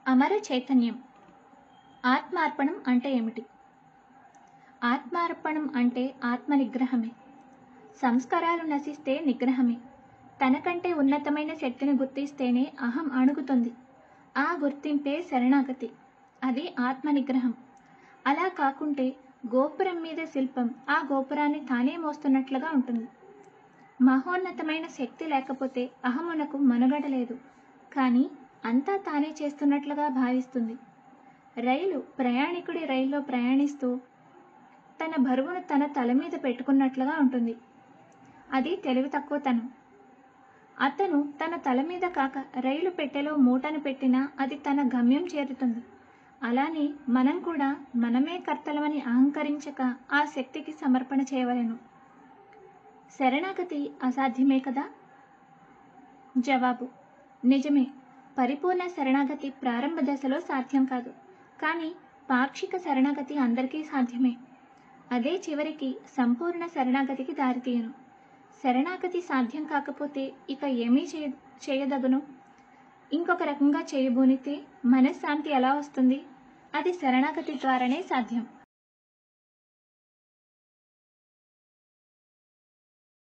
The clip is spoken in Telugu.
అమర చైతన్యం ఆత్మార్పణం అంటే ఏమిటి ఆత్మార్పణం అంటే ఆత్మ నిగ్రహమే సంస్కారాలు నశిస్తే నిగ్రహమే తనకంటే ఉన్నతమైన శక్తిని గుర్తిస్తేనే అహం అణుగుతుంది ఆ గుర్తింపే శరణాగతి అది ఆత్మ నిగ్రహం అలా కాకుంటే గోపురం మీద శిల్పం ఆ గోపురాన్ని తానే మోస్తున్నట్లుగా ఉంటుంది మహోన్నతమైన శక్తి లేకపోతే అహమునకు మనుగడ లేదు కానీ అంతా తానే చేస్తున్నట్లుగా భావిస్తుంది రైలు ప్రయాణికుడి రైల్లో ప్రయాణిస్తూ తన బరువును తన తల మీద పెట్టుకున్నట్లుగా ఉంటుంది అది తెలివి తక్కువతనం అతను తన తల మీద కాక రైలు పెట్టెలో మూటను పెట్టినా అది తన గమ్యం చేరుతుంది అలానే మనం కూడా మనమే కర్తలమని అహంకరించక ఆ శక్తికి సమర్పణ చేయవలెను శరణాగతి అసాధ్యమే కదా జవాబు నిజమే పరిపూర్ణ శరణాగతి ప్రారంభ దశలో సాధ్యం కాదు కానీ పాక్షిక శరణాగతి అందరికీ సాధ్యమే అదే చివరికి సంపూర్ణ శరణాగతికి దారితీయను శరణాగతి సాధ్యం కాకపోతే ఇక ఏమీ చేయ చేయదగును ఇంకొక రకంగా చేయబోనితే మనశ్శాంతి ఎలా వస్తుంది అది శరణాగతి ద్వారానే సాధ్యం